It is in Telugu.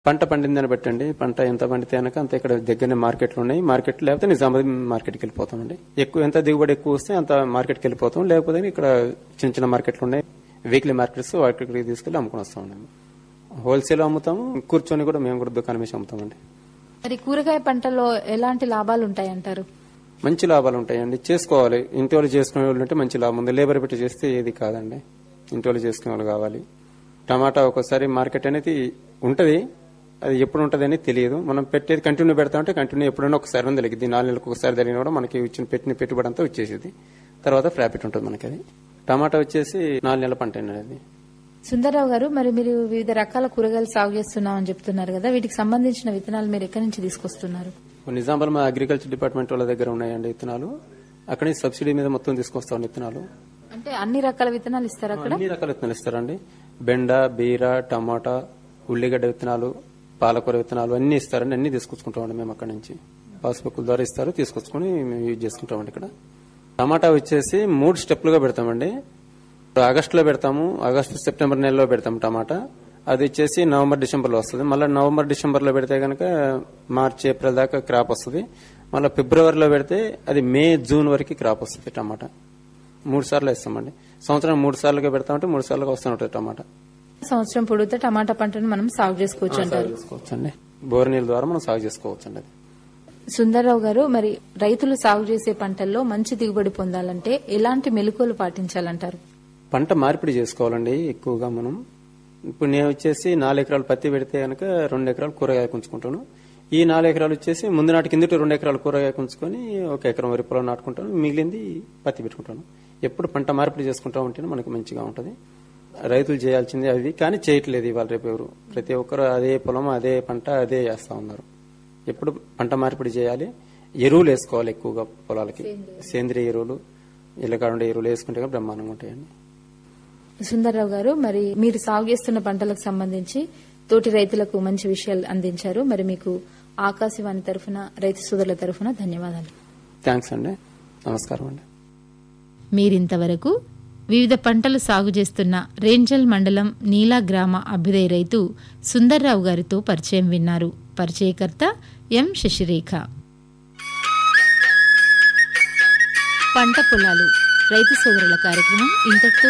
పంట పండిందని బట్టండి పంట ఎంత పండితే కనుక అంత ఇక్కడ దగ్గరనే మార్కెట్లు ఉన్నాయి మార్కెట్ లేకపోతే నిజామాబాద్ మార్కెట్కి వెళ్ళిపోతామండి ఎక్కువ ఎంత దిగుబడి ఎక్కువ వస్తే అంత మార్కెట్కి వెళ్ళిపోతాం లేకపోతే ఇక్కడ చిన్న చిన్న మార్కెట్లు ఉన్నాయి వీక్లీ మార్కెట్స్ వాటికి తీసుకెళ్ళి అమ్ముకుని వస్తామండి హోల్సేల్ అమ్ముతాము కూర్చొని కూడా మేము కూడా దుకాణం వేసి అమ్ముతామండి మరి కూరగాయ పంటలో ఎలాంటి లాభాలు ఉంటాయంటారు మంచి లాభాలు ఉంటాయండి చేసుకోవాలి ఇంటి వాళ్ళు చేసుకునే వాళ్ళు ఉంటే మంచి లాభం ఉంది లేబర్ పెట్టి చేస్తే ఏది కాదండి ఇంటి వాళ్ళు చేసుకునే వాళ్ళు కావాలి టమాటా ఒక్కోసారి మార్కెట్ అనేది ఉంటది అది ఎప్పుడు ఉంటది అని తెలియదు మనం పెట్టేది కంటిన్యూ పెడతా ఉంటే కంటిన్యూ ఎప్పుడైనా ఒకసారి ఉంది తెలియదు నాలుగు నెలలకు ఒకసారి జరిగినా కూడా మనకి ఇచ్చిన పెట్టిన పెట్టుబడి అంతా వచ్చేసేది తర్వాత ప్రాఫిట్ ఉంటుంది మనకి అది టమాటా వచ్చేసి నాలుగు నెలల పంట అండి అది సుందరరావు గారు మరి మీరు వివిధ రకాల కూరగాయలు సాగు చేస్తున్నామని చెప్తున్నారు కదా వీటికి సంబంధించిన విత్తనాలు మీరు ఎక్కడి నుంచి తీసుకొస్తున్నారు నిజామాబాద్ మా అగ్రికల్చర్ డిపార్ట్మెంట్ వాళ్ళ దగ్గర ఉన్నాయండి విత్తనాలు అక్కడి నుంచి సబ్సిడీ మీద మొత్తం తీసుకొస్తాం విత్తనాలు అంటే అన్ని రకాల విత్తనాలు ఇస్తారు అక్కడ అన్ని రకాల విత్తనాలు ఇస్తారండి బెండ బీర టమాటా ఉల్లిగడ్డ విత్తనాలు పాలకూర విత్తనాలు అన్ని ఇస్తారండి అన్ని తీసుకొచ్చుకుంటామండి మేము అక్కడ నుంచి పాస్బుక్ల ద్వారా ఇస్తారు తీసుకొచ్చుకొని మేము యూజ్ చేసుకుంటామండి ఇక్కడ టమాటా వచ్చేసి మూడు స్టెప్లుగా పెడతామండి ఆగస్టులో పెడతాము ఆగస్టు సెప్టెంబర్ నెలలో పెడతాము టమాటా అది వచ్చేసి నవంబర్ డిసెంబర్లో వస్తుంది మళ్ళీ నవంబర్ డిసెంబర్లో పెడితే కనుక మార్చి ఏప్రిల్ దాకా క్రాప్ వస్తుంది మళ్ళీ ఫిబ్రవరిలో పెడితే అది మే జూన్ వరకు క్రాప్ వస్తుంది టమాటా మూడు సార్లు వేస్తామండి సంవత్సరం మూడు సార్లుగా పెడతామంటే మూడు సార్లుగా వస్తూ ఉంటుంది టమాటా సంవత్సరం పొడితే టమాటా పంటను మనం సాగు చేసుకోవచ్చు సాగు అంటారు చేసుకోవచ్చండి బోర్ నీళ్ళ ద్వారా మనం సాగు చేసుకోవచ్చండి అది సుందరరావు గారు మరి రైతులు సాగు చేసే పంటల్లో మంచి దిగుబడి పొందాలంటే ఎలాంటి మెలకువలు పాటించాలంటారు పంట మార్పిడి చేసుకోవాలండి ఎక్కువగా మనం ఇప్పుడు నేను వచ్చేసి నాలుగు ఎకరాలు పత్తి పెడితే కనుక రెండు ఎకరాలు కూరగాయ ఉంచుకుంటాను ఈ నాలుగు ఎకరాలు వచ్చేసి ముందు నాటి కిందటి రెండు ఎకరాలు కూరగాయ ఉంచుకొని ఒక ఎకరం వరి పొలం నాటుకుంటాను మిగిలింది పత్తి పెట్టుకుంటాను ఎప్పుడు పంట మార్పిడి చేసుకుంటా ఉంటేనే మనకి మంచిగా ఉంటుంది రైతులు చేయాల్సింది అది కానీ చేయట్లేదు ఇవాళ రేపు ఎవరు ప్రతి ఒక్కరు అదే పొలం అదే పంట అదే చేస్తా ఉన్నారు ఎప్పుడు పంట మార్పిడి చేయాలి ఎరువులు వేసుకోవాలి ఎక్కువగా పొలాలకి సేంద్రియ ఎరువులు ఇళ్ళకాడ ఎరువులు వేసుకుంటే కనుక బ్రహ్మాండంగా ఉంటాయండి సుందరరావు గారు మరి మీరు సాగు చేస్తున్న పంటలకు సంబంధించి తోటి రైతులకు మంచి విషయాలు అందించారు మరి మీకు ఆకాశవాణి తరఫున రైతు సోదరుల తరఫున ధన్యవాదాలు థ్యాంక్స్ అండి నమస్కారం అండి మీరింతవరకు వివిధ పంటలు సాగు చేస్తున్న రేంజల్ మండలం నీలా గ్రామ అభ్యుదయ రైతు సుందర్రావు గారితో పరిచయం విన్నారు పరిచయకర్త ఎం శశిరేఖ పంట పొలాలు రైతు సోదరుల కార్యక్రమం ఇంతటితో